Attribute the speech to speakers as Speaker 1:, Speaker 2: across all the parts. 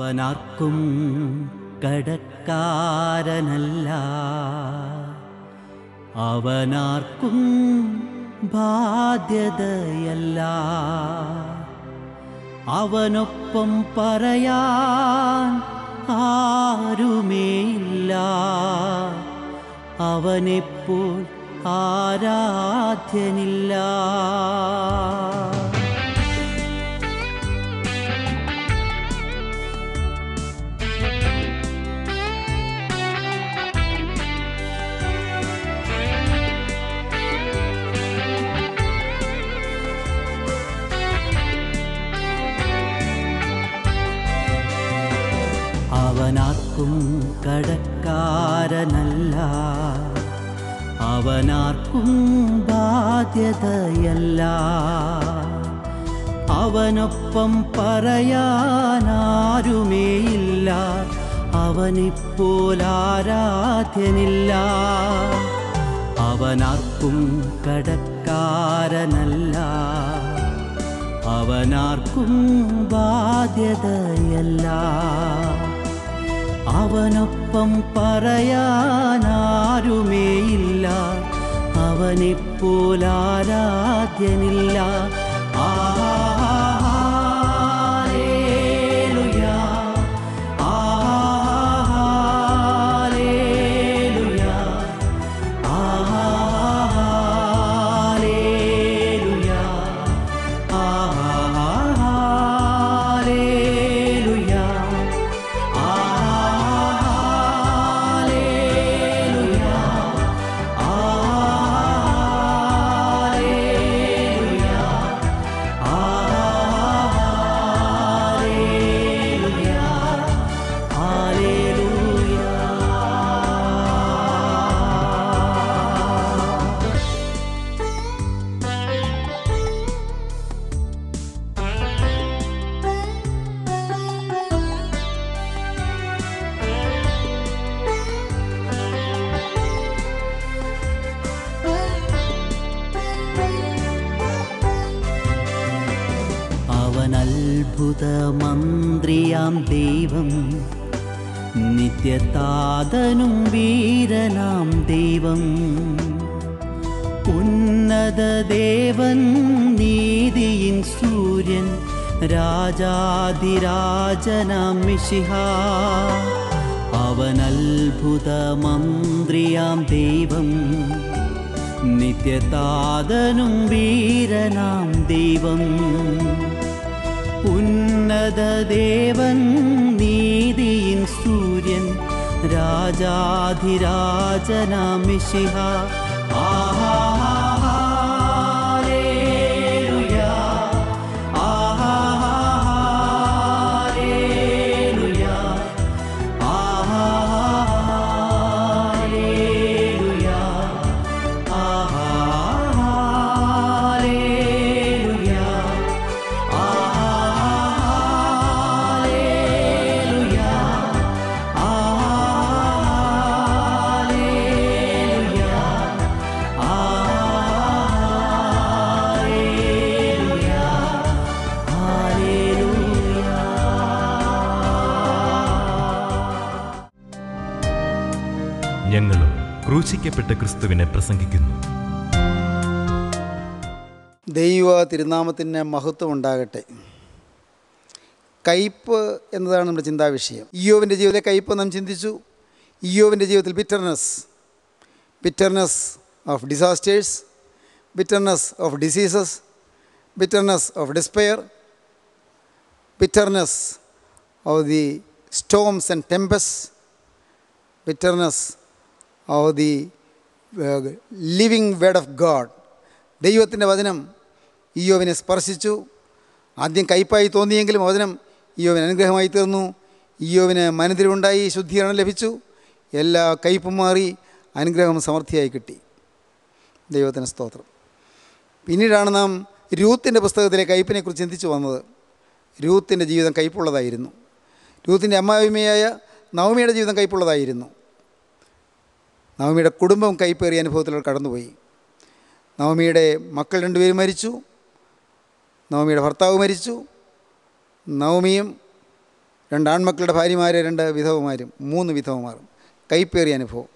Speaker 1: അവനാർക്കും കടക്കാരനല്ല അവനാർക്കും ബാധ്യതയല്ല അവനൊപ്പം പറയാൻ ആരുമേയില്ല അവനെപ്പോൾ ആരാധ്യനില്ല അവനാർക്കും കടക്കാരനല്ല അവനാർക്കും ബാധ്യതയല്ല അവനൊപ്പം പറയാനാരുമേയില്ല അവനിപ്പോൾ ആരാധ്യനില്ല അവനാർക്കും കടക്കാരനല്ല അവനാർക്കും ബാധ്യതയല്ല അവനൊപ്പം പറയാനാരുമേയില്ല അവനെപ്പോൾ ആരാധ്യനില്ല ആഹാലേലുയാ, ആഹാലേലുയാ, ആഹാലേലുയാ, ആഹാലേലുയാ. അവൻ അത്ഭുത മന്ത്രിയാം ദൈവം നിത്യതാതനും വീരനാം ദൈവം ഉന്നത ദേവൻ നീതിയിൻ സൂര്യൻ രാജാതിരാജനാം മിശിഹ അവൻ അത്ഭുത മന്ത്രിയാം ദൈവം നിത്യതാതനും വീരനാം ദൈവം ഉന്നത ദേവൻ നീതിയിൻ സൂര്യൻ രാജാധിരാജനാം മിശിഹ ആഹാലേലുയാ, ആഹാലേലുയാ, ആഹാലേലുയാ, ആഹാലേലുയാ, ആഹാലേലുയാ, ആഹാലേലുയാ, ആഹാലേലുയാ, ഹല്ലേലൂയ.
Speaker 2: ഞങ്ങളും ക്രൂശിക്കപ്പെട്ട ക്രിസ്തുവിനെ പ്രസംഗിക്കുന്നു
Speaker 3: ദൈവ തിരുനാമത്തിന് മഹത്വം ഉണ്ടാകട്ടെ കയ്പ് എന്നതാണ് നമ്മുടെ ചിന്താവിഷയം ഇയോവിൻ്റെ ജീവിതത്തിലെ കയ്പ് നാം ചിന്തിച്ചു ഇയോവിൻ്റെ ജീവിതത്തിൽ bitterness bitterness of disasters bitterness of diseases bitterness of despair bitterness of the storms and tempests bitterness of the living word of God ദൈവത്തിൻ്റെ വചനം ഇയോവിനെ സ്പർശിച്ചു ആദ്യം കയ്പായി തോന്നിയെങ്കിലും വചനം ഇയോവിന് അനുഗ്രഹമായി തീർന്നു ഇയോവിന് മനതിരിവുണ്ടായി ശുദ്ധീകരണം ലഭിച്ചു എല്ലാ കയ്പും മാറി അനുഗ്രഹം സമൃദ്ധിയായി കിട്ടി ദൈവത്തിന് സ്തോത്രം പിന്നീടാണ് നാം രൂത്തിൻ്റെ പുസ്തകത്തിലെ കയ്പിനെക്കുറിച്ച് ചിന്തിച്ചു വന്നത് രൂത്തിൻ്റെ ജീവിതം കയ്പുള്ളതായിരുന്നു രൂത്തിൻ്റെ അമ്മാവിമയായ നവമിയുടെ ജീവിതം കയ്പുള്ളതായിരുന്നു നവമിയുടെ കുടുംബം കൈപ്പേറിയ അനുഭവത്തിലൂടെ കടന്നുപോയി നവമിയുടെ മക്കൾ രണ്ടുപേരും മരിച്ചു നവമിയുടെ ഭർത്താവ് മരിച്ചു നവമിയും രണ്ട് ആൺമക്കളുടെ ഭാര്യമാർ രണ്ട് വിധവമാരും മൂന്ന് വിധവമാരും കൈപ്പേറിയ അനുഭവം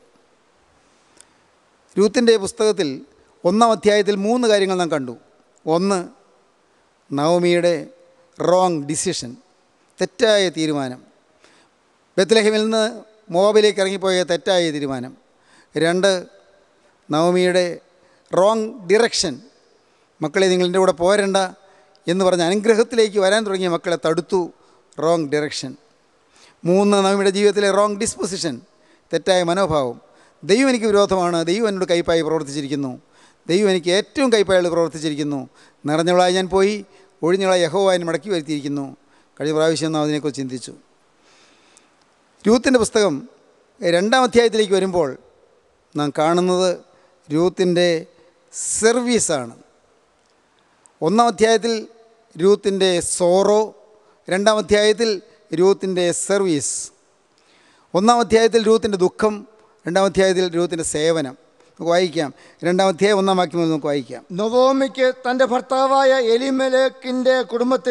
Speaker 3: രൂത്തിൻ്റെ പുസ്തകത്തിൽ ഒന്നാം അധ്യായത്തിൽ മൂന്ന് കാര്യങ്ങൾ നാം കണ്ടു ഒന്ന് നവമിയുടെ റോങ് ഡിസിഷൻ തെറ്റായ തീരുമാനം ബത്ലഹേമിൽ നിന്ന് മോബിലേക്ക് ഇറങ്ങിപ്പോയ തെറ്റായ തീരുമാനം രണ്ട് നവമിയുടെ റോങ് ഡിറക്ഷൻ മക്കളെ നിങ്ങൾ എൻ്റെ കൂടെ പോരണ്ട എന്ന് പറഞ്ഞ് അനുഗ്രഹത്തിലേക്ക് വരാൻ തുടങ്ങിയ മക്കളെ തടുത്തു റോങ് ഡിറക്ഷൻ മൂന്ന് നവമിയുടെ ജീവിതത്തിലെ റോങ് ഡിസ്പൊസിഷൻ തെറ്റായ മനോഭാവം ദൈവം എനിക്ക് വിരോധമാണ് ദൈവം എന്നോട് കൈപ്പായി പ്രവർത്തിച്ചിരിക്കുന്നു ദൈവം എനിക്ക് ഏറ്റവും കൈപ്പായി പ്രവർത്തിച്ചിരിക്കുന്നു നിറഞ്ഞവളായി ഞാൻ പോയി ഒഴിഞ്ഞവളായി യഹോവായി മടക്കി വരുത്തിയിരിക്കുന്നു കഴിഞ്ഞ പ്രാവശ്യം നാം അതിനെക്കുറിച്ച് ചിന്തിച്ചു രൂത്തിൻ്റെ പുസ്തകം രണ്ടാം അധ്യായത്തിലേക്ക് വരുമ്പോൾ നാം കാണുന്നത് രൂത്തിൻ്റെ സർവീസാണ് ഒന്നാം അധ്യായത്തിൽ രൂത്തിൻ്റെ സോറോ രണ്ടാം അധ്യായത്തിൽ രൂത്തിൻ്റെ സർവീസ് ഒന്നാം അധ്യായത്തിൽ രൂത്തിൻ്റെ ദുഃഖം രണ്ടാം അധ്യായത്തിൽ രൂത്തിൻ്റെ സേവനം നമുക്ക് വായിക്കാം രണ്ടാം അധ്യായം ഒന്നാം വാക്യം മുതൽ നമുക്ക് വായിക്കാം
Speaker 4: നൊവോമിക്ക് തൻ്റെ ഭർത്താവായ എലിമലേക്കിൻ്റെ കുടുംബത്തിൽ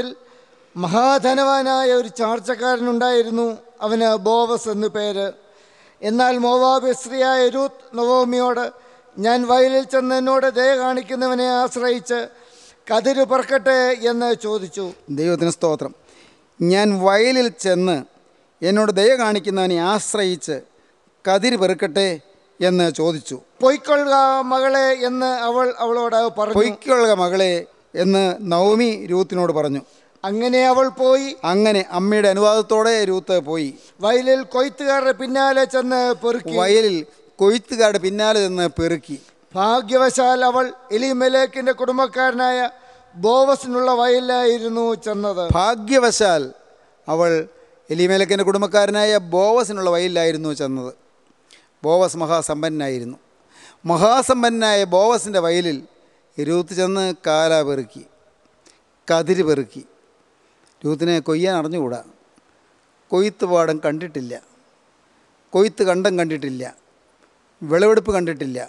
Speaker 4: മഹാധനവാനായ ഒരു ചാർച്ചക്കാരനുണ്ടായിരുന്നു അവന് ബോവസ് എന്നു പേര് എന്നാൽ മോവാബ് സ്ത്രീയായ രൂത്ത് നൊവോമിയോട് ഞാൻ വയലിൽ ചെന്ന് എന്നോട് ദയ കാണിക്കുന്നവനെ ആശ്രയിച്ച് കതിര് പറക്കട്ടെ എന്ന് ചോദിച്ചു
Speaker 3: ദൈവത്തിന് സ്തോത്രം ഞാൻ വയലിൽ ചെന്ന് എന്നോട് ദയ കാണിക്കുന്നവനെ ആശ്രയിച്ച് കതിര് പെറുക്കട്ടെ എന്ന് ചോദിച്ചു
Speaker 4: പൊയ്ക്കൊള്ളുക മകളെ എന്ന് അവൾ അവളോട് പറഞ്ഞു
Speaker 3: പൊയ്ക്കൊള്ളുക മകളെ എന്ന് നവമി രൂത്തിനോട് പറഞ്ഞു
Speaker 4: അങ്ങനെ അവൾ പോയി
Speaker 3: അങ്ങനെ അമ്മയുടെ അനുവാദത്തോടെ രൂത്ത് പോയി
Speaker 4: വയലിൽ കൊയ്ത്തുകാരുടെ പിന്നാലെ ചെന്ന് പെറുക്കി
Speaker 3: വയലിൽ കൊയ്ത്തുകാരുടെ പിന്നാലെ നിന്ന് പെറുക്കി
Speaker 4: ഭാഗ്യവശാൽ അവൾ എലിമലേക്കിന്റെ കുടുംബക്കാരനായ ബോവസിനുള്ള വയലിലായിരുന്നു ചെന്നത്
Speaker 3: ഭാഗ്യവശാൽ അവൾ എലിമേലക്കിൻ്റെ കുടുംബക്കാരനായ ബോവസിനുള്ള വയലിലായിരുന്നു ചെന്നത് ബോവസ് മഹാസമ്പന്നനായിരുന്നു മഹാസമ്പന്നനായ ബോവസിൻ്റെ വയലിൽ രൂത്ത് ചെന്ന് കാല പെറുക്കി കതിര് പെറുക്കി രൂത്തിനെ കൊയ്യാൻ അറിഞ്ഞുകൂടാ കൊയ്ത്ത് പാടം കണ്ടിട്ടില്ല കൊയ്ത്ത് കണ്ടം കണ്ടിട്ടില്ല വിളവെടുപ്പ് കണ്ടിട്ടില്ല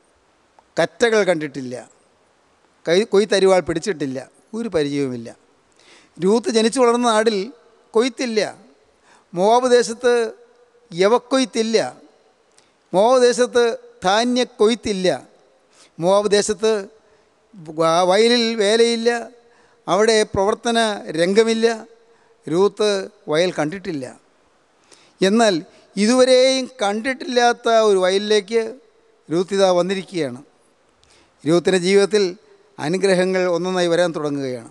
Speaker 3: കറ്റകൾ കണ്ടിട്ടില്ല കൈ കൊയ്ത്തരിവാൾ പിടിച്ചിട്ടില്ല ഒരു പരിചയവുമില്ല രൂത്ത് ജനിച്ചു വളർന്ന നാടിൽ കൊയ്ത്തില്ല മോവാബ് ദേശത്ത് യവക്കൊയ്ത്തില്ല മോവാബ് ദേശത്ത് ധാന്യ കൊയ്ത്തില്ല മോവാബ് ദേശത്ത് വ- വയലിൽ വേലയില്ല അവിടെ പ്രവർത്തന രംഗമില്ല രൂത്ത് വയൽ കണ്ടിട്ടില്ല എന്നാൽ ഇതുവരെയും കണ്ടിട്ടില്ലാത്ത ഒരു വയലിലേക്ക് രൂത്തിത വന്നിരിക്കുകയാണ് രൂത്തിൻ്റെ ജീവിതത്തിൽ അനുഗ്രഹങ്ങൾ ഒന്നൊന്നായി വരാൻ തുടങ്ങുകയാണ്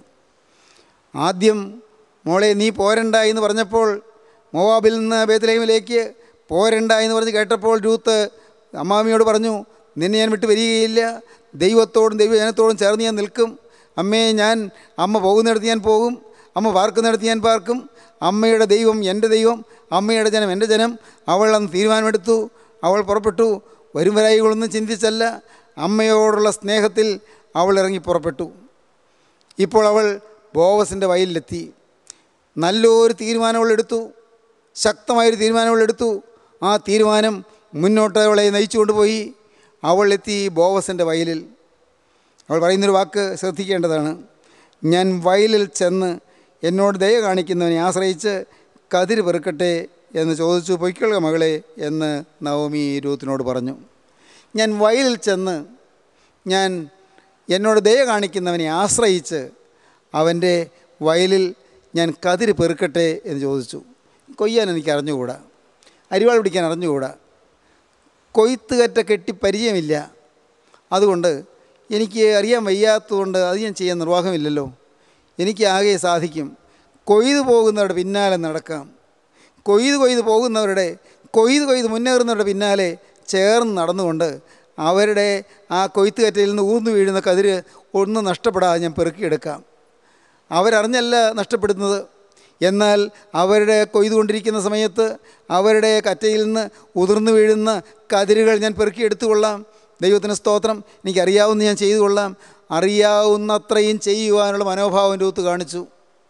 Speaker 3: ആദ്യം മോളെ നീ പോരണ്ട എന്ന് പറഞ്ഞപ്പോൾ മോവാബിൽ നിന്ന് ബേത്തലേമിലേക്ക് പോരണ്ട എന്ന് പറഞ്ഞ് കേട്ടപ്പോൾ രൂത്ത് അമ്മാമിയോട് പറഞ്ഞു നിന്നെ ഞാൻ വിട്ട് വരികയില്ല ദൈവത്തോടും ദൈവജനത്തോടും ചേർന്ന് ഞാൻ നിൽക്കും അമ്മയെ ഞാൻ അമ്മ പോകുന്നിടത്ത് ഞാൻ പോകും അമ്മ പാർക്കുന്നിടത്ത് ഞാൻ പാർക്കും അമ്മയുടെ ദൈവം എൻ്റെ ദൈവം അമ്മയുടെ ജനം എൻ്റെ ജനം അവൾ അന്ന് തീരുമാനമെടുത്തു അവൾ പുറപ്പെട്ടു വരും വരായികളൊന്നും ചിന്തിച്ചല്ല അമ്മയോടുള്ള സ്നേഹത്തിൽ അവൾ ഇറങ്ങി പുറപ്പെട്ടു ഇപ്പോൾ അവൾ ബോവസിൻ്റെ വയലിലെത്തി നല്ലൊരു തീരുമാനം അവൾ എടുത്തു ശക്തമായൊരു തീരുമാനം അവൾ എടുത്തു ആ തീരുമാനം മുന്നോട്ട് അവളെ നയിച്ചു കൊണ്ടുപോയി അവൾ എത്തി ബോവസിൻ്റെ വയലിൽ അവൾ പറയുന്നൊരു വാക്ക് ശ്രദ്ധിക്കേണ്ടതാണ് ഞാൻ വയലിൽ ചെന്ന് എന്നോട് ദയ കാണിക്കുന്നവനെ ആശ്രയിച്ച് കതിര് പെറുക്കട്ടെ എന്ന് ചോദിച്ചു പൊയ്ക്കൊള്ളുക മകളെ എന്ന് നവമി രൂത്തിനോട് പറഞ്ഞു ഞാൻ വയലിൽ ചെന്ന് ഞാൻ എന്നോട് ദയ കാണിക്കുന്നവനെ ആശ്രയിച്ച് അവൻ്റെ വയലിൽ ഞാൻ കതിര് പെറുക്കട്ടെ എന്ന് ചോദിച്ചു കൊയ്യാൻ എനിക്ക് അറിഞ്ഞുകൂടാ അരിവാൾ പിടിക്കാൻ അറിഞ്ഞുകൂടാ കൊയ്ത്തുകറ്റ കെട്ടി പരിചയമില്ല അതുകൊണ്ട് എനിക്ക് അറിയാൻ വയ്യാത്തതുകൊണ്ട് അത് ഞാൻ ചെയ്യാൻ നിർവാഹമില്ലല്ലോ എനിക്ക് ആകെ സാധിക്കും കൊയ്തു പോകുന്നവരുടെ പിന്നാലെ നടക്കാം കൊയ്ത് കൊയ്ത് പോകുന്നവരുടെ കൊയ്ത് കൊയ്ത് മുന്നേറുന്നവരുടെ പിന്നാലെ ചേർന്ന് നടന്നുകൊണ്ട് അവരുടെ ആ കൊയ്ത്തുകറ്റയിൽ നിന്ന് ഊർന്നു വീഴുന്ന കതിര് ഒന്നും നഷ്ടപ്പെടാതെ ഞാൻ പെറുക്കിയെടുക്കാം അവരറിഞ്ഞല്ല നഷ്ടപ്പെടുന്നത് എന്നാൽ അവരുടെ കൊയ്തുകൊണ്ടിരിക്കുന്ന സമയത്ത് അവരുടെ കറ്റയിൽ നിന്ന് ഉതിർന്നു വീഴുന്ന കതിരുകൾ ഞാൻ പെറുക്കിയെടുത്തുകൊള്ളാം ദൈവത്തിന് സ്തോത്രം എനിക്കറിയാവുന്ന ഞാൻ ചെയ്തു കൊള്ളാം അറിയാവുന്നത്രയും ചെയ്യുവാനുള്ള മനോഭാവം രൂത്ത് കാണിച്ചു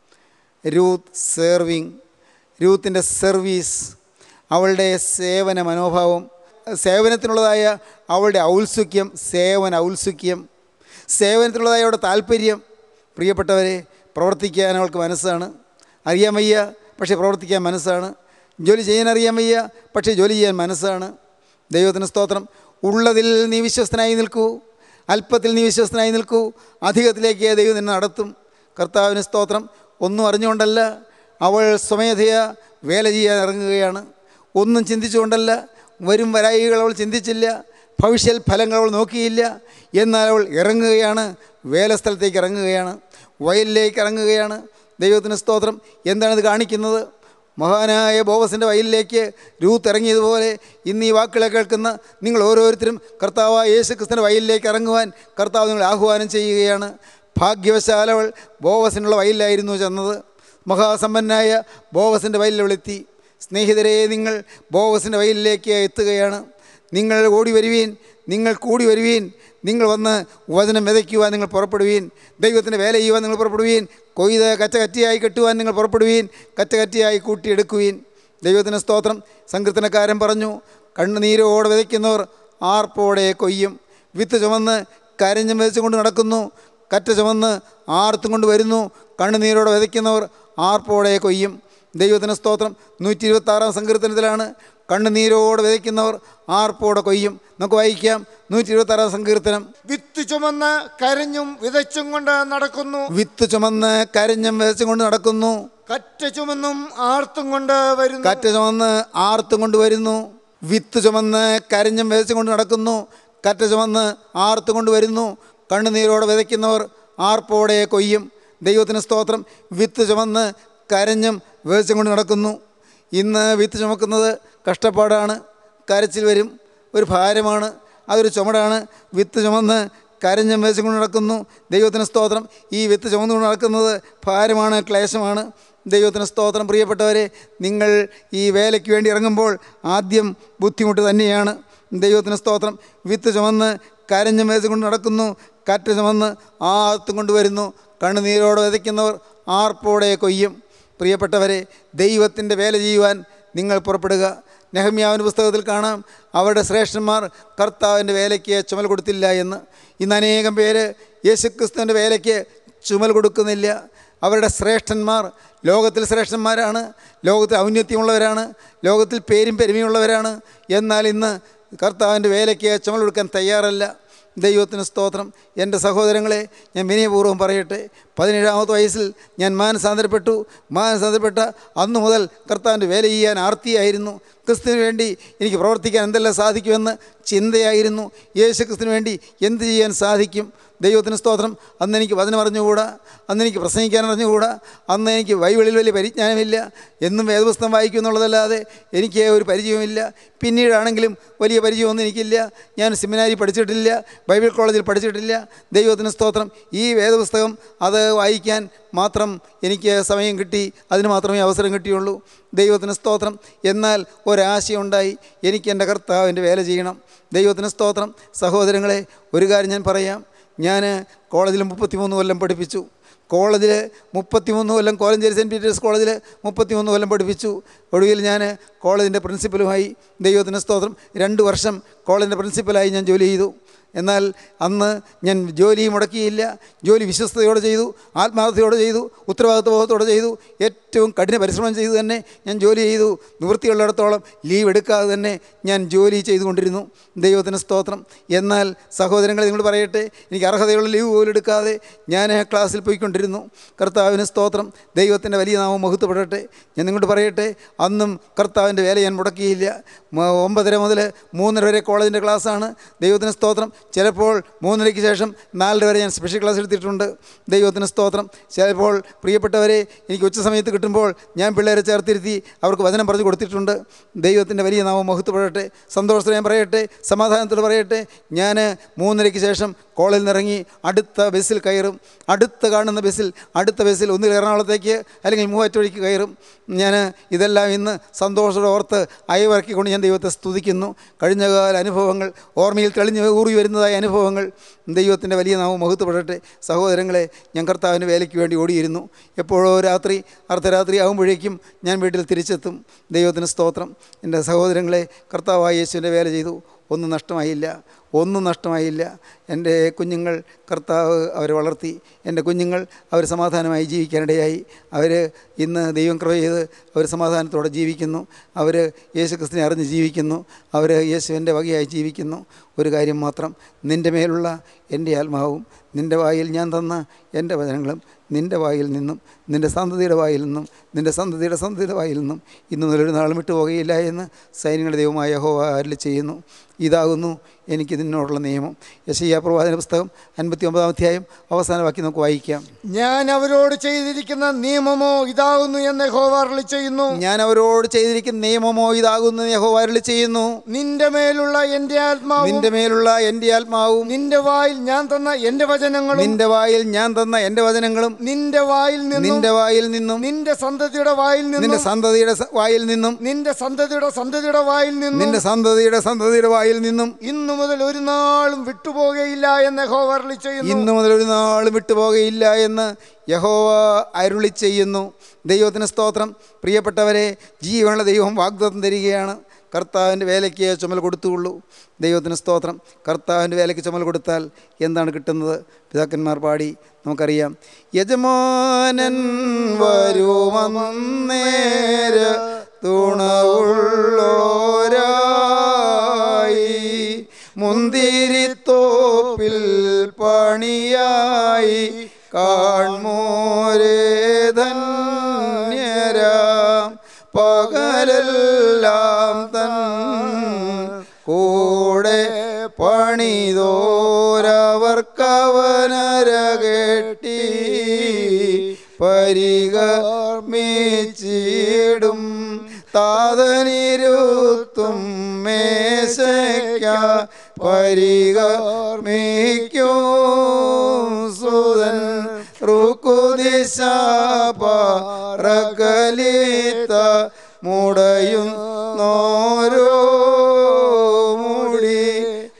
Speaker 3: രൂത്ത് സേർവിങ് രൂത്തിൻ്റെ സർവീസ് അവളുടെ സേവന മനോഭാവം സേവനത്തിനുള്ളതായ അവളുടെ ഔത്സുക്യം സേവന ഔത്സുക്യം സേവനത്തിനുള്ളതായ അവളുടെ താല്പര്യം പ്രിയപ്പെട്ടവരെ പ്രവർത്തിക്കാൻ അവൾക്ക് മനസ്സാണ് അറിയാൻ വയ്യ പക്ഷേ പ്രവർത്തിക്കാൻ മനസ്സാണ് ജോലി ചെയ്യാൻ അറിയാൻ വയ്യ പക്ഷേ ജോലി ചെയ്യാൻ മനസ്സാണ് ദൈവത്തിന് സ്തോത്രം ഉള്ളതിൽ നീ വിശ്വസ്തനായി നിൽക്കൂ അല്പത്തിൽ നീ വിശ്വസ്തനായി നിൽക്കൂ അധികത്തിലേക്ക് ദൈവം നിന്നെ നടത്തും കർത്താവിന് സ്തോത്രം ഒന്നും അറിഞ്ഞുകൊണ്ടല്ല അവൾ സ്വമേധയ വേല ചെയ്യാൻ ഇറങ്ങുകയാണ് ഒന്നും ചിന്തിച്ചുകൊണ്ടല്ല വരും വരായികൾ അവൾ ചിന്തിച്ചില്ല ഭവിഷ്യൽ ഫലങ്ങൾ അവൾ നോക്കിയില്ല എന്നാൽ അവൾ ഇറങ്ങുകയാണ് വേലസ്ഥലത്തേക്ക് ഇറങ്ങുകയാണ് വയലിലേക്ക് ഇറങ്ങുകയാണ് ദൈവത്തിന് സ്തോത്രം എന്താണിത് കാണിക്കുന്നത് മഹാനായ ബോവസിൻ്റെ വയലിലേക്ക് രൂത്ത് ഇറങ്ങിയതുപോലെ ഇന്ന് ഈ വാക്കുകളെ കേൾക്കുന്ന നിങ്ങൾ ഓരോരുത്തരും കർത്താവായ യേശു ക്രിസ്തുവിൻ്റെ വയലിലേക്ക് ഇറങ്ങുവാൻ കർത്താവ് നിങ്ങൾ ആഹ്വാനം ചെയ്യുകയാണ് ഭാഗ്യവശാലവൾ ബോവസിനുള്ള വയലിലായിരുന്നു ചെന്നത് മഹാസമ്പന്നായ ബോവസിൻ്റെ വയലിൽ അവളെത്തി സ്നേഹിതരെ നിങ്ങൾ ബോവസിൻ്റെ വയലിലേക്ക് എത്തുകയാണ് നിങ്ങൾ ഓടി വരുവീൻ നിങ്ങൾ കൂടി വരുവീൻ നിങ്ങൾ വന്ന് വചനം വിതയ്ക്കുവാൻ നിങ്ങൾ പുറപ്പെടുവീൻ ദൈവത്തിൻ്റെ വേല ചെയ്യുവാൻ നിങ്ങൾ പുറപ്പെടുവീൻ കൊയ്ത് കച്ച കറ്റിയായി കെട്ടുവാൻ നിങ്ങൾ പുറപ്പെടുവീൻ കച്ച കറ്റിയായി കൂട്ടിയെടുക്കുവീൻ ദൈവത്തിന് സ്തോത്രം സങ്കീർത്തനക്കാരൻ പറഞ്ഞു കണ്ണുനീരോടെ വിതയ്ക്കുന്നവർ ആർപ്പോടെ കൊയ്യും വിത്ത് ചുമന്ന് കരഞ്ഞും വിതച്ചുകൊണ്ട് നടക്കുന്നു കറ്റ ചുമന്ന് ആർത്തും കൊണ്ട് വരുന്നു കണ്ണുനീരോടെ വിതയ്ക്കുന്നവർ ആർപ്പോടെ കൊയ്യും ദൈവത്തിന് സ്തോത്രം നൂറ്റി ഇരുപത്താറാം സങ്കീർത്തനത്തിലാണ് കണ്ണുനീരോടെ വിതയ്ക്കുന്നവർ ആർപ്പോടെ കൊയ്യും നമുക്ക് വായിക്കാം നൂറ്റി ഇരുപത്താറാം സങ്കീർത്തനം
Speaker 4: വിത്ത് ചുമന്ന് കരഞ്ഞും വിതച്ചും കൊണ്ട് നടക്കുന്നു
Speaker 3: വിത്ത് ചുമന്ന് കരഞ്ഞും വിതച്ചും കൊണ്ട് നടക്കുന്നു
Speaker 4: കറ്റ ചുമന്നും ആർത്തും കൊണ്ട് വരുന്നു
Speaker 3: കാറ്റ് ചുമന്ന് ആർത്തും കൊണ്ട് വരുന്നു വിത്ത് ചുമന്ന് കരഞ്ഞും വിതച്ചും കൊണ്ട് നടക്കുന്നു കറ്റ ചുമന്ന് ആർത്തും കൊണ്ട് വരുന്നു കണ്ണുനീരോടെ വിതയ്ക്കുന്നവർ ആർപ്പോടെ കൊയ്യും ദൈവത്തിന് സ്തോത്രം വിത്ത് ചുമന്ന് കരഞ്ഞും വിതച്ചും കൊണ്ട് നടക്കുന്നു ഇന്ന് വിത്ത് ചുമക്കുന്നത് കഷ്ടപ്പാടാണ് കരച്ചിൽ വരും ഒരു ഭാരമാണ് അതൊരു ചുമടാണ് വിത്ത് ചുമന്ന് കരഞ്ഞും വിതച്ചും കൊണ്ട് നടക്കുന്നു ദൈവത്തിന് സ്തോത്രം ഈ വിത്ത് ചുമന്നുകൊണ്ട് നടക്കുന്നത് ഭാരമാണ് ക്ലേശമാണ് ദൈവത്തിന് സ്തോത്രം പ്രിയപ്പെട്ടവരെ നിങ്ങൾ ഈ വേലയ്ക്ക് വേണ്ടി ഇറങ്ങുമ്പോൾ ആദ്യം ബുദ്ധിമുട്ട് തന്നെയാണ് ദൈവത്തിന് സ്തോത്രം വിത്ത് ചുമന്ന് കരഞ്ഞും കൊണ്ട് നടക്കുന്നു കാറ്റ് ചുമന്ന് ആർത്തും കൊണ്ടുവരുന്നു കണ്ണുനീരോടെ വിതയ്ക്കുന്നവർ ആർപ്പോടെ കൊയ്യും പ്രിയപ്പെട്ടവരെ ദൈവത്തിൻ്റെ വേല ചെയ്യുവാൻ നിങ്ങൾ പുറപ്പെടുക നെഹമ്യാവിൻ്റെ പുസ്തകത്തിൽ കാണാം അവരുടെ ശ്രേഷ്ഠന്മാർ കർത്താവിൻ്റെ വേലയ്ക്ക് ചുമൽ കൊടുത്തില്ല എന്ന് ഇന്ന് അനേകം പേര് യേശുക്രിസ്തുവിൻ്റെ വേലയ്ക്ക് ചുമൽ കൊടുക്കുന്നില്ല അവരുടെ ശ്രേഷ്ഠന്മാർ ലോകത്തിൽ ശ്രേഷ്ഠന്മാരാണ് ലോകത്തിൽ ഔന്നത്യമുള്ളവരാണ് ലോകത്തിൽ പേരും പെരുമയുള്ളവരാണ് എന്നാൽ ഇന്ന് കർത്താവിൻ്റെ വേലയ്ക്ക് ചുമൽ കൊടുക്കാൻ തയ്യാറല്ല ദൈവത്തിന് സ്തോത്രം എൻ്റെ സഹോദരങ്ങളെ ഞാൻ വിനയപൂർവ്വം പറയട്ടെ പതിനേഴാമത്തെ വയസ്സിൽ ഞാൻ മാനസാന്തരപ്പെട്ടു മാനസാന്തരപ്പെട്ട അന്നു മുതൽ കർത്താവിൻ്റെ വേല ചെയ്യാൻ ആർത്തിയായിരുന്നു ക്രിസ്തുവിന് വേണ്ടി എനിക്ക് പ്രവർത്തിക്കാൻ എന്തെല്ലാം സാധിക്കുമെന്ന് ചിന്തയായിരുന്നു യേശു ക്രിസ്തുവിന് വേണ്ടി എന്ത് ചെയ്യാൻ സാധിക്കും ദൈവത്തിന് സ്തോത്രം അന്ന് എനിക്ക് വചനം അറിഞ്ഞുകൂടാ അന്ന് എനിക്ക് പ്രസംഗിക്കാൻ അറിഞ്ഞുകൂടാ അന്ന് എനിക്ക് ബൈബിളിൽ വലിയ പരിജ്ഞാനമില്ല എന്നും വേദപുസ്തകം വായിക്കും എന്നുള്ളതല്ലാതെ എനിക്ക് ഒരു പരിചയമില്ല പിന്നീടാണെങ്കിലും വലിയ പരിചയമൊന്നും എനിക്കില്ല ഞാൻ സെമിനാരി പഠിച്ചിട്ടില്ല ബൈബിൾ കോളേജിൽ പഠിച്ചിട്ടില്ല ദൈവത്തിന് സ്തോത്രം ഈ വേദപുസ്തകം അത് വായിക്കാൻ മാത്രം എനിക്ക് സമയം കിട്ടി അതിന് മാത്രമേ അവസരം കിട്ടിയുള്ളൂ ദൈവത്തിന് സ്തോത്രം എന്നാൽ ഒരാശയുണ്ടായി എനിക്ക് എൻ്റെ കർത്താവിൻ്റെ വേല ചെയ്യണം ദൈവത്തിന് സ്തോത്രം സഹോദരങ്ങളെ ഒരു കാര്യം ഞാൻ പറയാം ഞാൻ കോളേജിൽ മുപ്പത്തിമൂന്ന് കൊല്ലം പഠിപ്പിച്ചു കോളേജിൽ മുപ്പത്തിമൂന്ന് കൊല്ലം കോലഞ്ചേരി സെൻറ്റ് പീറ്റേഴ്സ് കോളേജിൽ മുപ്പത്തിമൂന്ന് കൊല്ലം പഠിപ്പിച്ചു ഒടുവിൽ ഞാൻ കോളേജിൻ്റെ പ്രിൻസിപ്പലുമായി ദൈവത്തിന് സ്തോത്രം രണ്ട് വർഷം കോളേജിൻ്റെ പ്രിൻസിപ്പലായി ഞാൻ ജോലി ചെയ്തു എന്നാൽ അന്ന് ഞാൻ ജോലി മുടക്കിയില്ല ജോലി വിശ്വസ്തയോടെ ചെയ്തു ആത്മാർത്ഥതയോടെ ചെയ്തു ഉത്തരവാദിത്വബോധത്തോടെ ചെയ്തു ഏറ്റവും കഠിന പരിശ്രമം ചെയ്തു തന്നെ ഞാൻ ജോലി ചെയ്തു നിവൃത്തിയുള്ളിടത്തോളം ലീവ് എടുക്കാതെ തന്നെ ഞാൻ ജോലി ചെയ്തുകൊണ്ടിരുന്നു ദൈവത്തിന് സ്തോത്രം എന്നാൽ സഹോദരങ്ങളെ നിങ്ങൾ പറയട്ടെ എനിക്ക് അർഹതയുള്ള ലീവ് പോലും എടുക്കാതെ ഞാൻ ക്ലാസ്സിൽ പോയിക്കൊണ്ടിരുന്നു കർത്താവിന് സ്തോത്രം ദൈവത്തിൻ്റെ വലിയ നാമം മഹത്വപ്പെടട്ടെ ഞാൻ നിങ്ങളോട് പറയട്ടെ അന്നും കർത്താവിൻ്റെ വേല ഞാൻ മുടക്കിയില്ല മ- ഒമ്പതര മുതൽ മൂന്നര വരെ കോളേജിൻ്റെ ക്ലാസ്സാണ് ദൈവത്തിന് സ്തോത്രം ചിലപ്പോൾ മൂന്നരയ്ക്ക് ശേഷം നാലര വരെ ഞാൻ സ്പെഷ്യൽ ക്ലാസ് എടുത്തിട്ടുണ്ട് ദൈവത്തിന് സ്തോത്രം ചിലപ്പോൾ പ്രിയപ്പെട്ടവരെ എനിക്ക് ഉച്ച സമയത്ത് കിട്ടുമ്പോൾ ഞാൻ പിള്ളേരെ ചേർത്തിരുത്തി അവർക്ക് വചനം പറഞ്ഞു കൊടുത്തിട്ടുണ്ട് ദൈവത്തിൻ്റെ വലിയ നാമം മഹത്വപ്പെടട്ടെ സന്തോഷത്തോടെ ഞാൻ പറയട്ടെ സമാധാനത്തോടെ പറയട്ടെ ഞാൻ മൂന്നരയ്ക്ക് ശേഷം കോളേജിൽ നിന്ന് ഇറങ്ങി അടുത്ത ബസ്സിൽ കയറും അടുത്ത കാണുന്ന ബസ്സിൽ അടുത്ത ബസ്സിൽ ഒന്നുകിൽ എറണാകുളത്തേക്ക് അല്ലെങ്കിൽ മൂവാറ്റുവഴിക്ക് കയറും ഞാൻ ഇതെല്ലാം ഇന്ന് സന്തോഷത്തോടെ ഓർത്ത് അയവിറക്കിക്കൊണ്ട് ഞാൻ ദൈവത്തെ സ്തുതിക്കുന്നു കഴിഞ്ഞകാല അനുഭവങ്ങൾ ഓർമ്മയിൽ തെളിഞ്ഞ് ഊറി വരുന്നതായ അനുഭവങ്ങൾ ദൈവത്തിൻ്റെ വലിയ നാമം മഹത്വപ്പെടട്ടെ സഹോദരങ്ങളെ ഞാൻ കർത്താവിൻ്റെ വേലയ്ക്ക് വേണ്ടി ഓടിയിരുന്നു എപ്പോഴോ രാത്രി അർദ്ധരാത്രി ആകുമ്പോഴേക്കും ഞാൻ വീട്ടിൽ തിരിച്ചെത്തും ദൈവത്തിന് സ്തോത്രം എൻ്റെ സഹോദരങ്ങളെ കർത്താവായ യേശുവിൻ്റെ വേല ചെയ്തു ഒന്നും നഷ്ടമായില്ല ഒന്നും നഷ്ടമായില്ല എൻ്റെ കുഞ്ഞുങ്ങൾ കർത്താവ് അവരെ വളർത്തി എൻ്റെ കുഞ്ഞുങ്ങൾ അവർ സമാധാനമായി ജീവിക്കാനിടയായി അവർ ഇന്ന് ദൈവം കൃപ ചെയ്ത് അവർ സമാധാനത്തോടെ ജീവിക്കുന്നു അവർ യേശു ക്രിസ്തുവിനെ അറിഞ്ഞ് ജീവിക്കുന്നു അവർ യേശുവിൻ്റെ വകയായി ജീവിക്കുന്നു ഒരു കാര്യം മാത്രം നിൻ്റെ മേലുള്ള എൻ്റെ ആത്മാവും നിൻ്റെ വായിൽ ഞാൻ തന്ന എൻ്റെ വചനങ്ങളും നിൻ്റെ വായിൽ നിന്നും നിൻ്റെ സന്തതിയുടെ വായിൽ നിന്നും നിൻ്റെ സന്തതിയുടെ സന്തതിയുടെ വായിൽ നിന്നും ഇന്നു മുതലൊരു നാളും വിട്ടു പോകുകയില്ല എന്ന് സൈന്യങ്ങളുടെ ദൈവമായ യഹോവ അരുളി ചെയ്യുന്നു ഇതാകുന്നു എനിക്ക് നിന്നോടുള്ള നിയമം യശയ്യ പ്രവാചന പുസ്തകം അൻപത്തി ഒമ്പതാം അധ്യായം അവസാന വാക്യം നമുക്ക് വായിക്കാം
Speaker 4: ഞാൻ അവരോട് ചെയ്തിരിക്കുന്ന നിയമമോ ഇതാകുന്നു എന്ന് യഹോവ അരുളി ചെയ്യുന്നു
Speaker 3: ഞാൻ അവരോട് ചെയ്തിരിക്കുന്ന നിയമമോ ഇതാകുന്നു എന്ന് യഹോവ അരുളി ചെയ്യുന്നു
Speaker 4: നിന്റെ മേലുള്ള എൻ്റെ ആത്മാവും
Speaker 3: നിന്റെ മേലുള്ള എൻ്റെ ആത്മാവും
Speaker 4: നിന്റെ വായിൽ ഞാൻ തന്ന എൻ്റെ വചനങ്ങളും
Speaker 3: നിന്റെ വായിൽ ഞാൻ തന്ന എൻ്റെ വചനങ്ങളും
Speaker 4: നിന്റെ വായിൽ നിന്നും
Speaker 3: നിന്റെ വായിൽ നിന്നും
Speaker 4: നിന്റെ സന്തതിയുടെ വായിൽ
Speaker 3: നിന്റെ
Speaker 4: നിന്നും
Speaker 3: സന്തതിയുടെ സ- വായിൽ നിന്നും
Speaker 4: നിന്റെ സന്തതിയുടെ സന്തതിയുടെ വായിൽ നിന്നും
Speaker 3: നിന്റെ സന്തതിയുടെ സന്തതിയുടെ വായിൽ നിന്നും
Speaker 4: ഇന്നു മുതൽ ഒരു നാളും വിട്ടുപോകയില്ല എന്ന് യഹോവ അരുളി ചെയ്യുന്നു
Speaker 3: ഇന്നു മുതൽ ഒരു നാളും വിട്ടുപോകയില്ല എന്ന് യഹോവ അരുളി ചെയ്യുന്നു ദൈവത്തിന് സ്തോത്രം പ്രിയപ്പെട്ടവരെ ജീവനുള്ള ദൈവം വാഗ്ദത്തം തരികയാണ് കർത്താവിൻ്റെ വേലയ്ക്ക് ചുമൽ കൊടുത്തുള്ളൂ ദൈവത്തിന് സ്തോത്രം കർത്താവിൻ്റെ വേലയ്ക്ക് ചുമൽ കൊടുത്താൽ എന്താണ് കിട്ടുന്നത് പിതാക്കന്മാർ പാടി നമുക്കറിയാം യജമാനൻ വരുമന്നേര തുണവുള്ളോരായി മുന്തിരിത്തോപ്പിൽ പണിയായി കാൺമോരേ ധന്യരാം പകലെല്ലാം തൻ കൂടെ പണിതോരവർക്കവനരകെട്ടി പരികർമ്മിച്ചിടും താതനിരുത്തും മേശയ്ക്ക പരികർമ്മിക്കും സുതൻ റുക്കുദിശ പറകലിത്ത മുടയും നോരോ മുടി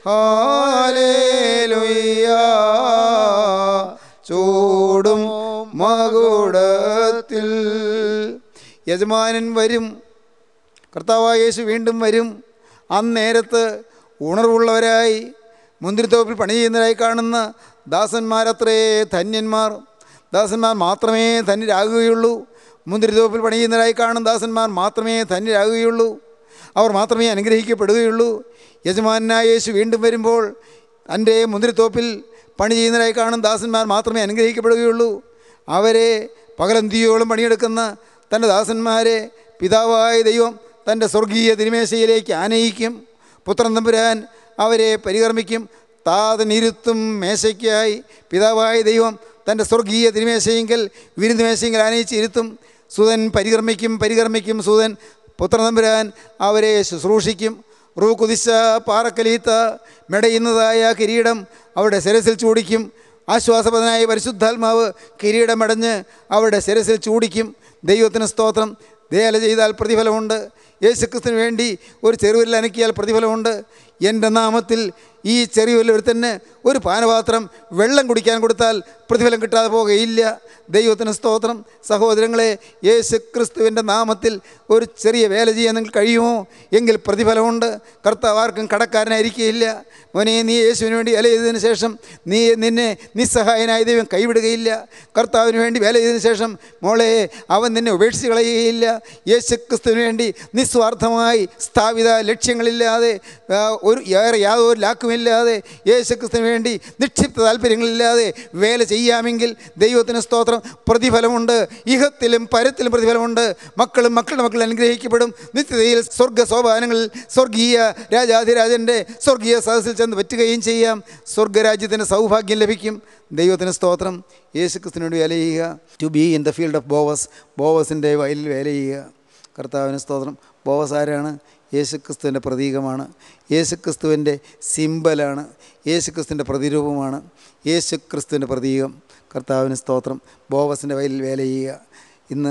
Speaker 3: ഹാലേലുയ്യ ചൂടും മകുടത്തിൽ യജമാനൻ വരും കർത്താവായ യേശു വീണ്ടും വരും അന്നേരത്ത് ഉണർവുള്ളവരായി മുന്തിരിത്തോപ്പിൽ പണി ചെയ്യുന്നവരായി കാണുന്ന ദാസന്മാരത്രേ ധന്യന്മാർ ദാസന്മാർ മാത്രമേ ധന്യരാകുകയുള്ളൂ മുന്തിരിത്തോപ്പിൽ പണി ചെയ്യുന്നവരായി കാണുന്ന ദാസന്മാർ മാത്രമേ ധന്യരാകുകയുള്ളൂ അവർ മാത്രമേ അനുഗ്രഹിക്കപ്പെടുകയുള്ളൂ യജമാനായ യേശു വീണ്ടും വരുമ്പോൾ തൻ്റെ മുന്തിരിത്തോപ്പിൽ പണി ചെയ്യുന്നവരായി കാണുന്ന ദാസന്മാർ മാത്രമേ അനുഗ്രഹിക്കപ്പെടുകയുള്ളൂ അവരെ പകലന്തിയോളം പണിയെടുക്കുന്ന തൻ്റെ ദാസന്മാരെ പിതാവായ ദൈവം തൻ്റെ സ്വർഗീയ തിരുമേശയിലേക്ക് ആനയിക്കും പുത്രൻ തമ്പുരാൻ അവരെ പരികർമ്മിക്കും താതനിരുത്തും മേശയ്ക്കായി പിതാവായ ദൈവം തൻ്റെ സ്വർഗീയ തിരുമേശയെങ്കിൽ വിരുന്ന് മേശയെങ്കിൽ ആനയിച്ച് ഇരുത്തും സുതൻ പരികർമ്മിക്കും പരികർമ്മിക്കും സുതൻ പുത്രൻ തമ്പുരാൻ അവരെ ശുശ്രൂഷിക്കും റൂ കുതിശ പാറക്കലീത്ത മെടയുന്നതായ കിരീടം അവരുടെ ശിരസിൽ ചൂടിക്കും ആശ്വാസപദനായ പരിശുദ്ധാത്മാവ് കിരീടമടഞ്ഞ് അവരുടെ ശിരസിൽ ചൂടിക്കും ദൈവത്തിന് സ്തോത്രം വേല ചെയ്താൽ പ്രതിഫലമുണ്ട് യേശുക്രിസ്തുവിന് വേണ്ടി ഒരു ചെറുവിരൽ അനക്കിയാൽ പ്രതിഫലമുണ്ട് എൻ്റെ നാമത്തിൽ ഈ ചെറിയ ഒരുത്തന് ഒരു പാനപാത്രം വെള്ളം കുടിക്കാൻ കൊടുത്താൽ പ്രതിഫലം കിട്ടാതെ പോകുകയില്ല ദൈവത്തിന് സ്തോത്രം സഹോദരങ്ങളെ യേശു ക്രിസ്തുവിൻ്റെ നാമത്തിൽ ഒരു ചെറിയ വേല ചെയ്യാൻ നിങ്ങൾക്ക് കഴിയുമോ എങ്കിൽ പ്രതിഫലമുണ്ട് കർത്താവ് ആർക്കും കടക്കാരനായിരിക്കുകയില്ല മോനെ നീ യേശുവിന് വേണ്ടി വേല ചെയ്തതിന് ശേഷം നീ നിന്നെ നിസ്സഹായനായ ദൈവം കൈവിടുകയില്ല കർത്താവിന് വേണ്ടി വേല ചെയ്തതിന് ശേഷം മോളെ അവൻ നിന്നെ ഉപേക്ഷിച്ച് കളയുകയില്ല യേശു ക്രിസ്തുവിന് വേണ്ടി നിസ്വാർത്ഥമായി സ്ഥാപിത ലക്ഷ്യങ്ങളില്ലാതെ ആ, ഒരു ഏറെ യാതൊരു ലാക്കുമില്ലാതെ യേശു ക്രിസ്തുവിന് വേണ്ടി നിക്ഷിപ്ത താല്പര്യങ്ങളില്ലാതെ വേല ചെയ്യാമെങ്കിൽ ദൈവത്തിന് സ്തോത്രം പ്രതിഫലമുണ്ട് ഇഹത്തിലും പരത്തിലും പ്രതിഫലമുണ്ട് മക്കളും മക്കളുടെ മക്കൾ അനുഗ്രഹിക്കപ്പെടും നിത്യതയിൽ സ്വർഗ സോപാനങ്ങളിൽ സ്വർഗീയ രാജാധിരാജൻ്റെ സ്വർഗീയ സദസ്സിൽ ചെന്ന് പറ്റുകയും ചെയ്യാം സ്വർഗരാജ്യത്തിന് സൗഭാഗ്യം ലഭിക്കും ദൈവത്തിന് സ്തോത്രം യേശു ക്രിസ്തുവിനോട് വേല ചെയ്യുക to be in the field of Boaz ബോവസിൻ്റെ വയലിൽ വേല ചെയ്യുക കർത്താവിന് സ്തോത്രം ബോവസ് ആരാണ് യേശുക്രിസ്തുവിൻ്റെ പ്രതീകമാണ് യേശുക്രിസ്തുവിൻ്റെ സിമ്പലാണ് യേശുക്രിസ്തുവിൻ്റെ പ്രതിരൂപമാണ് യേശുക്രിസ്തുവിൻ്റെ പ്രതീകം കർത്താവിന് സ്തോത്രം ബോവസിൻ്റെ വയലിൽ വേല ചെയ്യുക ഇന്ന്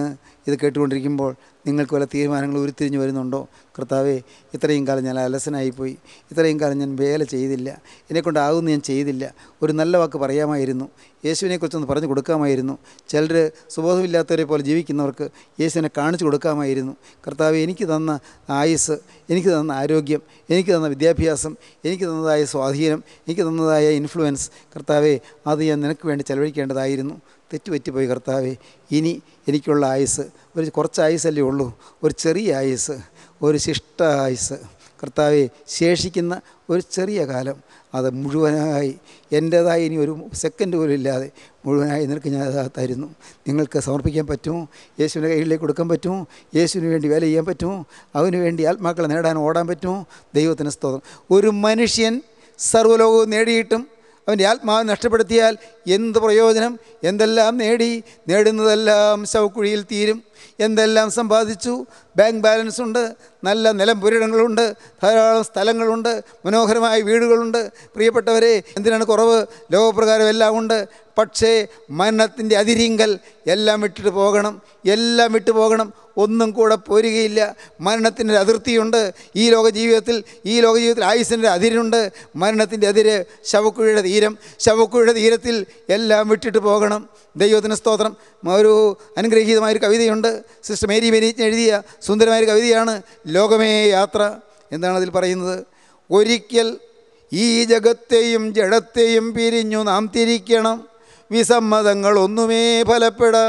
Speaker 3: ഇത് കേട്ടുകൊണ്ടിരിക്കുമ്പോൾ നിങ്ങൾക്ക് വല്ല തീരുമാനങ്ങൾ ഉരുത്തിരിഞ്ഞ് വരുന്നുണ്ടോ കർത്താവേ ഇത്രയും കാലം ഞാൻ അലസനായിപ്പോയി ഇത്രയും കാലം ഞാൻ വേല ചെയ്തില്ല എന്നെക്കൊണ്ടാകുന്ന ഞാൻ ചെയ്തില്ല ഒരു നല്ല വാക്ക് പറയാമായിരുന്നു യേശുവിനെക്കുറിച്ചൊന്ന് പറഞ്ഞു കൊടുക്കാമായിരുന്നു ചിലർ സുബോധമില്ലാത്തവരെ പോലെ ജീവിക്കുന്നവർക്ക് യേശുവിനെ കാണിച്ചു കൊടുക്കാമായിരുന്നു കർത്താവ് എനിക്ക് തന്ന ആയുസ് എനിക്ക് തന്ന ആരോഗ്യം എനിക്ക് തന്ന വിദ്യാഭ്യാസം എനിക്ക് തന്നതായ സ്വാധീനം എനിക്ക് തന്നതായ ഇൻഫ്ലുവൻസ് കർത്താവെ അത് ഞാൻ നിനക്ക് വേണ്ടി ചെലവഴിക്കേണ്ടതായിരുന്നു തെറ്റുപറ്റിപ്പോയി കർത്താവെ ഇനി എനിക്കുള്ള ആയുസ് ഒരു കുറച്ച് ആയുസല്ലേ ഉള്ളൂ ഒരു ചെറിയ ആയുസ് ഒരു ശിഷ്ട ആയുസ് കർത്താവെ ശേഷിക്കുന്ന ഒരു ചെറിയ കാലം അത് മുഴുവനായി എൻ്റേതായി ഇനി ഒരു സെക്കൻഡ് പോലും ഇല്ലാതെ മുഴുവനായി നിനക്ക് ഞാൻ അത് തരുന്നു നിങ്ങൾക്ക് സമർപ്പിക്കാൻ പറ്റുമോ യേശുവിൻ്റെ കയ്യിലേക്ക് കൊടുക്കാൻ പറ്റുമോ യേശുവിന് വേണ്ടി വേല ചെയ്യാൻ പറ്റുമോ അവന് വേണ്ടി ആത്മാക്കളെ നേടാൻ ഓടാൻ പറ്റുമോ ദൈവത്തിന് സ്തോത്രം ഒരു മനുഷ്യൻ സർവ്വലോകവും നേടിയിട്ടും അവൻ്റെ ആത്മാവ് നഷ്ടപ്പെടുത്തിയാൽ എന്ത് പ്രയോജനം എന്തെല്ലാം നേടി നേടുന്നതെല്ലാം ശവക്കുഴിയിൽ തീരും എന്തെല്ലാം സമ്പാദിച്ചു ബാങ്ക് ബാലൻസ് ഉണ്ട് നല്ല നിലം പുരിടങ്ങളുണ്ട് ധാരാളം സ്ഥലങ്ങളുണ്ട് മനോഹരമായ വീടുകളുണ്ട് പ്രിയപ്പെട്ടവരെ എന്തിനാണ് കുറവ് ലോകപ്രകാരം എല്ലാം ഉണ്ട് പക്ഷേ മരണത്തിൻ്റെ അതിരിങ്കൽ എല്ലാം വിട്ടിട്ട് പോകണം എല്ലാം വിട്ടു പോകണം ഒന്നും കൂടെ പോരുകയില്ല മരണത്തിൻ്റെ അതിർത്തിയുണ്ട് ഈ ലോക ജീവിതത്തിൽ ഈ ലോക ജീവിതത്തിൽ ആയുസിൻ്റെ അതിരുണ്ട് മരണത്തിൻ്റെ അതിര് ശവക്കുഴിയുടെ തീരം ശവക്കുഴിയുടെ തീരത്തിൽ എല്ലാം വിട്ടിട്ട് പോകണം ദൈവത്തിന് സ്തോത്രം ഒരു അനുഗ്രഹീതമായൊരു കവിതയുണ്ട് സിസ്റ്റർ മേരി മേരീച്ച് എഴുതിയ സുന്ദരമായൊരു കവിതയാണ് ലോകമേ യാത്ര എന്താണ് അതിൽ പറയുന്നത് ഒരിക്കൽ ഈ ജഗത്തെയും ജഡത്തെയും പിരിഞ്ഞു നാം തിരിക്കണം വിസമ്മതങ്ങൾ ഒന്നുമേ ഫലപ്പെടാ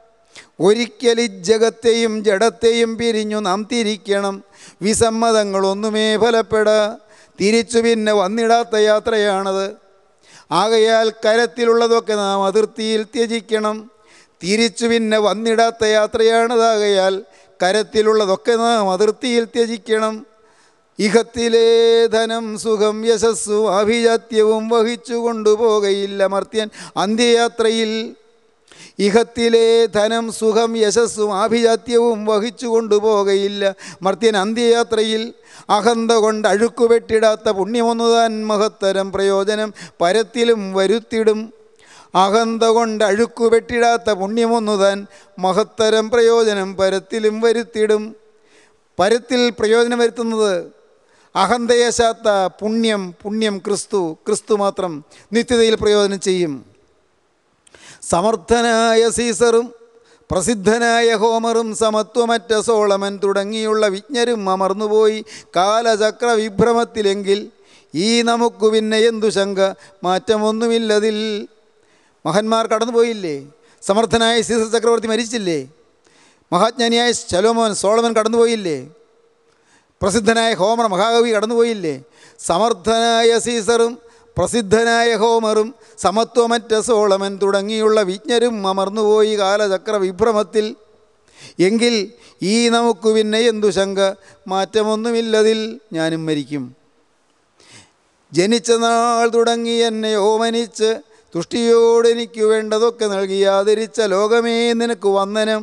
Speaker 3: ഒരിക്കൽ ഈ ജഗത്തെയും ജഡത്തെയും പിരിഞ്ഞു നാം തിരിക്കണം വിസമ്മതങ്ങളൊന്നുമേ ഫലപ്പെടാ തിരിച്ചു പിന്നെ വന്നിടാത്ത യാത്രയാണത് ആകയാൽ കരത്തിലുള്ളതൊക്കെ നാം അതിർത്തിയിൽ ത്യജിക്കണം തിരിച്ചു പിന്നെ വന്നിടാത്ത യാത്രയാണതാകയാൽ കരത്തിലുള്ളതൊക്കെ നാം അതിർത്തിയിൽ ത്യജിക്കണം ഇഹത്തിലെ ധനം സുഖം യശസ്സും അഭിജാത്യവും വഹിച്ചു കൊണ്ടുപോകയില്ല മർത്യൻ അന്ത്യയാത്രയിൽ ഇഹത്തിലെ ധനം സുഖം യശസ്സും ആഭിജാത്യവും വഹിച്ചു കൊണ്ടുപോകയില്ല മർത്യൻ അന്ത്യയാത്രയിൽ അഹന്ത കൊണ്ട് അഴുക്കുവെട്ടിടാത്ത പുണ്യമൊന്നു താൻ മഹത്തരം പ്രയോജനം പരത്തിലും വരുത്തിടും അഹന്ത കൊണ്ട് അഴുക്കുവെട്ടിടാത്ത പുണ്യമൊന്നു താൻ മഹത്തരം പ്രയോജനം പരത്തിലും വരുത്തിടും പരത്തിൽ പ്രയോജനം വരുത്തുന്നത് അഹന്തയശാത്ത പുണ്യം പുണ്യം ക്രിസ്തു ക്രിസ്തു മാത്രം നിത്യതയിൽ പ്രയോജനം ചെയ്യും സമർത്ഥനായ സീസറും പ്രസിദ്ധനായ ഹോമറും സമത്വമറ്റ സോളമൻ തുടങ്ങിയുള്ള വിജ്ഞരും അമർന്നുപോയി കാലചക്ര വിഭ്രമത്തിലെങ്കിൽ ഈ നമുക്ക് പിന്നെ എന്തു ശങ്ക മാറ്റമൊന്നുമില്ലതിൽ മഹന്മാർ കടന്നുപോയില്ലേ സമർത്ഥനായ സീസർ ചക്രവർത്തി മരിച്ചില്ലേ മഹാജ്ഞാനിയായ ശലോമോൻ സോളമൻ കടന്നുപോയില്ലേ പ്രസിദ്ധനായ ഹോമർ മഹാകവി കടന്നുപോയില്ലേ സമർത്ഥനായ സീസറും പ്രസിദ്ധനായ ഹോമറും സമത്വമറ്റ സോളമൻ തുടങ്ങിയുള്ള വിജ്ഞരും അമർന്നുപോയി കാലചക്ര വിഭ്രമത്തിൽ എങ്കിൽ ഈ നമുക്ക് പിന്നെ എന്തു ശങ്ക മാറ്റമൊന്നുമില്ലതിൽ ഞാനും മരിക്കും ജനിച്ച നാൾ തുടങ്ങി എന്നെ ഓമനിച്ച് തുഷ്ടിയോടെനിക്ക് വേണ്ടതൊക്കെ നൽകി ആദരിച്ച ലോകമേ നിനക്ക് വന്ദനം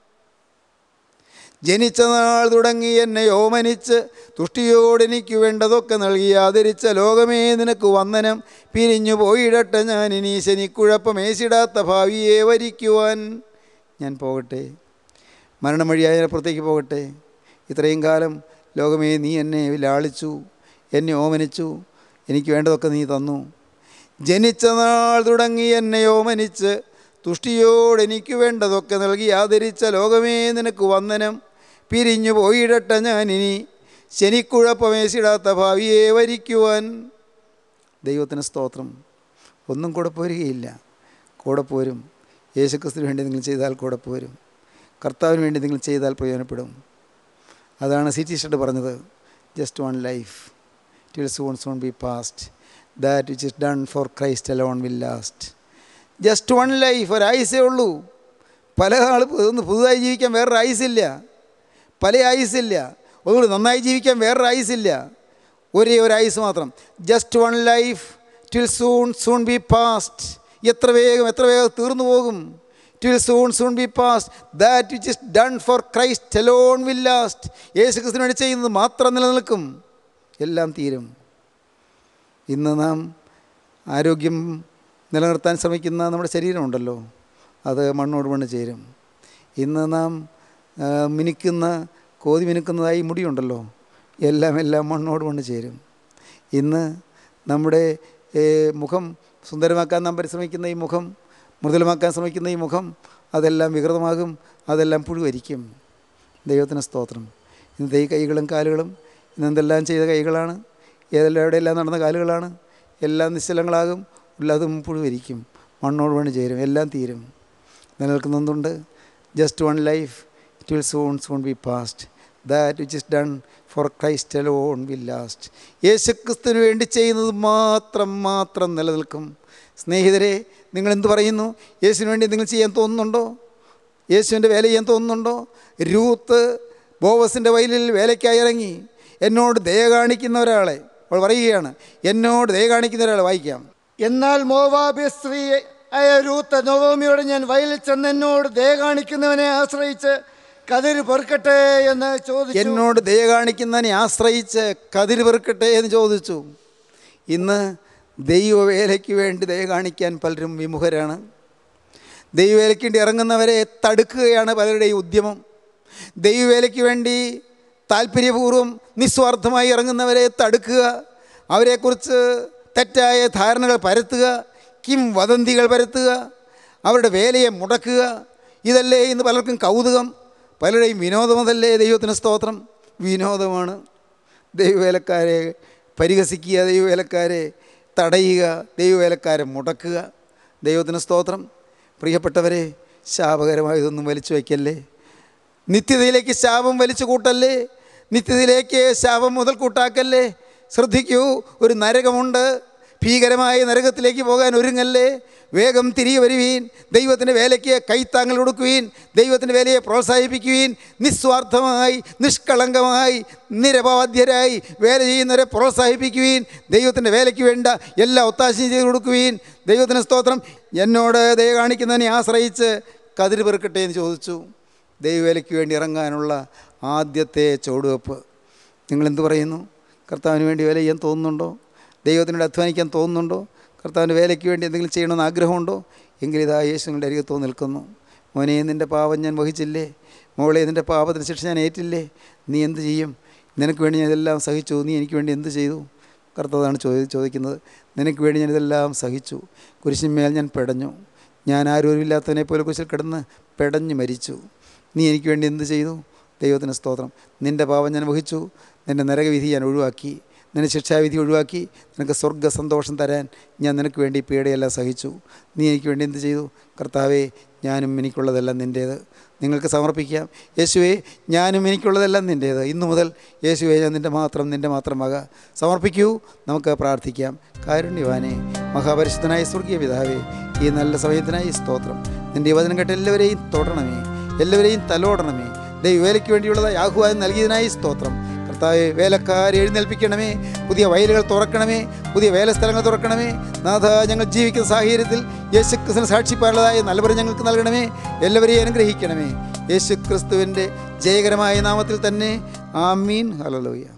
Speaker 3: ജനിച്ച നാൾ തുടങ്ങി എന്നെ ഓമനിച്ച് തുഷ്ടിയോടെനിക്ക് വേണ്ടതൊക്കെ നൽകി ആദരിച്ച ലോകമേ നിനക്ക് വന്ദനം പിരിഞ്ഞു പോയിടട്ടെ ഞാൻ ഇനി ശനിക്കുഴപ്പമേശിടാത്ത ഭാവിയെ വരിക്കുവാൻ ഞാൻ പോകട്ടെ മരണം വഴിയായ പുറത്തേക്ക് പോകട്ടെ ഇത്രയും കാലം ലോകമേ നീ എന്നെ ലാളിച്ചു എന്നെ ഓമനിച്ചു എനിക്ക് വേണ്ടതൊക്കെ നീ തന്നു ജനിച്ച നാൾ തുടങ്ങി എന്നെ ഓമനിച്ച് തുഷ്ടിയോടെനിക്ക് വേണ്ടതൊക്കെ നൽകി ആദരിച്ച ലോകമേ നിനക്ക് വന്ദനം പിരിഞ്ഞു പോയിടട്ടെ ഞാനിനി ശനിക്കുഴപ്പമേശിടാത്ത ഭാവിയെ വരിക്കുവാൻ ദൈവത്തിന് സ്തോത്രം ഒന്നും കൂടെ പോരുകയില്ല കൂടെ പോരും യേശുക്രിസ്തുവിന് വേണ്ടി നിങ്ങൾ ചെയ്താൽ കൂടെ പോരും കർത്താവിന് വേണ്ടി നിങ്ങൾ ചെയ്താൽ പ്രയോജനപ്പെടും അതാണ് സി ടി ഷഡ് പറഞ്ഞത് just one life till soon soon be past that which is done for Christ alone will last just one life ഒരായുസേ ഉള്ളൂ പല ആൾ ഒന്ന് പുതുതായി ജീവിക്കാൻ വേറൊരു ആയുസില്ല പല ആയുസില്ല ഒന്നുകൂടി നന്നായി ജീവിക്കാൻ വേറൊരു ആയുസില്ല ഒരേ ഒരു ആയുസ് മാത്രം just one life till soon soon be past എത്ര വേഗം എത്ര വേഗം തീർന്നു പോകും till soon soon be past that which is done for Christ alone will last യേശു ക്രിസ്തുവിന് വേണ്ടി ചെയ്യുന്നത് മാത്രം നിലനിൽക്കും എല്ലാം തീരും ഇന്ന് നാം ആരോഗ്യം നിലനിർത്താൻ ശ്രമിക്കുന്ന നമ്മുടെ ശരീരമുണ്ടല്ലോ അത് മണ്ണോട് മണ്ണ് ചേരും ഇന്ന് നാം ആ, മിനുക്കുന്ന കോതി മിനുക്കുന്നതായി മുടിയുണ്ടല്ലോ എല്ലാം എല്ലാം മണ്ണോട് മണ്ണ് ചേരും ഇന്ന് നമ്മുടെ ഏ, മുഖം സുന്ദരമാക്കാൻ നാം പരിശ്രമിക്കുന്ന ഈ മുഖം മൃദുലമാക്കാൻ ശ്രമിക്കുന്ന ഈ മുഖം അതെല്ലാം വികൃതമാകും അതെല്ലാം പുഴുവരിക്കും ദൈവത്തിന് സ്തോത്രം ഇന്നത്തെ ഈ കൈകളും കാലുകളും ഇന്ന് എന്തെല്ലാം ചെയ്ത കൈകളാണ് ഏതെല്ലാം എവിടെയെല്ലാം നടന്ന കാലുകളാണ് എല്ലാം നിശ്ചലങ്ങളാകും ഉള്ളതും പുഴുവരിക്കും മണ്ണോട് മണ്ണ് ചേരും എല്ലാം തീരും നിലനിൽക്കുന്നുണ്ട് just one life it will soon soon be past that which is done for Christ alone will last യേശുക്രിസ്തുവിന് വേണ്ടി ചെയ്യുന്നത് മാത്രം മാത്രം നിലനിൽക്കും സ്നേഹിതരെ നിങ്ങൾ എന്ത് പറയുന്നു യേശുവിന് വേണ്ടി നിങ്ങൾ ചെയ്യാൻ തോന്നുന്നുണ്ടോ യേശുവിൻ്റെ വേല ചെയ്യാൻ തോന്നുന്നുണ്ടോ രൂത്ത് ബോവസിൻ്റെ വയലിൽ വേലയ്ക്കായി ഇറങ്ങി എന്നോട് ദയ കാണിക്കുന്ന ഒരാളെ അവൾ പറയുകയാണ് എന്നോട് ദയ കാണിക്കുന്ന ഒരാളെ വായിക്കാം
Speaker 4: എന്നാൽ മോവാബി സ്ത്രീ ആയ രൂത്ത് നവോമിയോട് ഞാൻ വയലിൽ ചെന്ന് എന്നോട് ദയ കാണിക്കുന്നവനെ ആശ്രയിച്ച് കതിര് പെറുക്കട്ടെ എന്ന് ചോദിച്ചു
Speaker 3: എന്നോട് ദയ കാണിക്കുന്നതിനെ ആശ്രയിച്ച് കതിര് പെറുക്കട്ടെ എന്ന് ചോദിച്ചു ഇന്ന് ദൈവവേലയ്ക്ക് വേണ്ടി ദയ കാണിക്കാൻ പലരും വിമുഖരാണ് ദൈവവേലയ്ക്ക് വേണ്ടി ഇറങ്ങുന്നവരെ തടുക്കുകയാണ് പലരുടെയും ഉദ്യമം ദൈവവേലയ്ക്ക് വേണ്ടി താല്പര്യപൂർവ്വം നിസ്വാർത്ഥമായി ഇറങ്ങുന്നവരെ തടുക്കുക അവരെക്കുറിച്ച് തെറ്റായ ധാരണകൾ പരത്തുക കിം വദന്തികൾ പരത്തുക അവരുടെ വേലയെ മുടക്കുക ഇതല്ലേ ഇന്ന് പലർക്കും കൗതുകം പലരുടെയും വിനോദമതല്ലേ ദൈവത്തിന് സ്തോത്രം വിനോദമാണ് ദൈവവേലക്കാരെ പരിഹസിക്കുക ദൈവവേലക്കാരെ തടയുക ദൈവവേലക്കാരെ മുടക്കുക ദൈവത്തിന് സ്തോത്രം പ്രിയപ്പെട്ടവരെ ശാപകരമായതൊന്നും വലിച്ചു വയ്ക്കല്ലേ നിത്യതയിലേക്ക് ശാപം വലിച്ചു കൂട്ടല്ലേ നിത്യതയിലേക്ക് ശാപം മുതൽ കൂട്ടാക്കല്ലേ ശ്രദ്ധിക്കൂ ഒരു നരകമുണ്ട് ഭീകരമായ നരകത്തിലേക്ക് പോകാൻ ഒരുങ്ങല്ലേ വേഗം തിരികെ വരുവീൻ ദൈവത്തിൻ്റെ വേലയ്ക്ക് കൈത്താങ്ങൽ കൊടുക്കുവീൻ ദൈവത്തിൻ്റെ വേലയെ പ്രോത്സാഹിപ്പിക്കുവീൻ നിസ്വാർത്ഥമായി നിഷ്കളങ്കമായി നിരപവാദ്യരായി വേല ചെയ്യുന്നവരെ പ്രോത്സാഹിപ്പിക്കുവീൻ ദൈവത്തിൻ്റെ വേലയ്ക്ക് വേണ്ട എല്ലാ ഒത്താശയും ചെയ്ത് കൊടുക്കുവീൻ ദൈവത്തിന് സ്തോത്രം എന്നോട് ദയ കാണിക്കുന്നതിനെ ആശ്രയിച്ച് കതിര് പെറുക്കട്ടെ എന്ന് ചോദിച്ചു ദൈവവേലയ്ക്ക് വേണ്ടി ഇറങ്ങാനുള്ള ആദ്യത്തെ ചുവടുവെപ്പ് നിങ്ങളെന്ത് പറയുന്നു കർത്താവിന് വേണ്ടി വേല ചെയ്യാൻ തോന്നുന്നുണ്ടോ ദൈവത്തിനോട് അധ്വാനിക്കാൻ തോന്നുന്നുണ്ടോ കർത്താവിൻ്റെ വേലയ്ക്ക് വേണ്ടി എന്തെങ്കിലും ചെയ്യണമെന്ന് ആഗ്രഹമുണ്ടോ എങ്കിൽ ഇതാ യേശുവിൻ്റെ അരികത്തോ നിൽക്കുന്നു മോനെ നിൻ്റെ പാപം ഞാൻ വഹിച്ചില്ലേ മോളെ നിൻ്റെ പാപത്തിന് ശിക്ഷ ഞാൻ ഏറ്റില്ലേ നീ എന്ത് ചെയ്യും നിനക്ക് വേണ്ടി ഞാൻ ഇതെല്ലാം സഹിച്ചു നീ എനിക്ക് വേണ്ടി എന്ത് ചെയ്തു കർത്താവാണ് ചോദി ചോദിക്കുന്നത് നിനക്ക് വേണ്ടി ഞാൻ ഇതെല്ലാം സഹിച്ചു കുരിശിന്മേൽ ഞാൻ പെടഞ്ഞു ഞാൻ ആരോരുമില്ലാത്തവനെ പോലെ കുരിശിൽ കിടന്ന് പെടഞ്ഞു മരിച്ചു നീ എനിക്ക് വേണ്ടി എന്ത് ചെയ്തു ദൈവത്തിന് സ്തോത്രം നിൻ്റെ പാപം ഞാൻ വഹിച്ചു നിൻ്റെ നരകവിധി ഞാൻ ഒഴിവാക്കി നിന്റെ ശിക്ഷാവിധി ഒഴിവാക്കി നിനക്ക് സ്വർഗ്ഗ സന്തോഷം തരാൻ ഞാൻ നിനക്ക് വേണ്ടി പീഡയെല്ലാം സഹിച്ചു നീ എനിക്ക് വേണ്ടി എന്ത് ചെയ്തു കർത്താവേ ഞാനും എനിക്കുള്ളതെല്ലാം നിൻ്റേത് നിങ്ങൾക്ക് സമർപ്പിക്കാം യേശുവേ ഞാനും എനിക്കുള്ളതെല്ലാം നിൻ്റേത് ഇന്നു മുതൽ യേശുവേ ഞാൻ നിൻ്റെ മാത്രം നിൻ്റെ മാത്രമാകാം സമർപ്പിക്കൂ നമുക്ക് പ്രാർത്ഥിക്കാം കാരുണ്യവാനെ മഹാപരിശുദ്ധനായ സ്വർഗീയ പിതാവേ ഈ നല്ല സമയത്തിനായി സ്തോത്രം നിൻ്റെ ഈ വചനം കേട്ട് എല്ലാവരെയും തൊടണമേ എല്ലാവരെയും തലോടണമേ ദൈവവേലയ്ക്ക് വേണ്ടിയുള്ളത് ആഹ്വാനം നൽകിയതിനായി സ്തോത്രം കർത്താവെ വേലക്കാരെ എഴുന്നേൽപ്പിക്കണമേ പുതിയ വയലുകൾ തുറക്കണമേ പുതിയ വേലസ്ഥലങ്ങൾ തുറക്കണമേ നാഥ ഞങ്ങൾ ജീവിക്കുന്ന സാഹചര്യത്തിൽ യേശു ക്രിസ്തുവിന് സാക്ഷിപ്പാറുള്ളതായ നല്ലവരെ ഞങ്ങൾക്ക് നൽകണമേ എല്ലാവരെയും അനുഗ്രഹിക്കണമേ യേശു ക്രിസ്തുവിൻ്റെ ജയകരമായ നാമത്തിൽ തന്നെ ആമീൻ ഹലലോയ്യ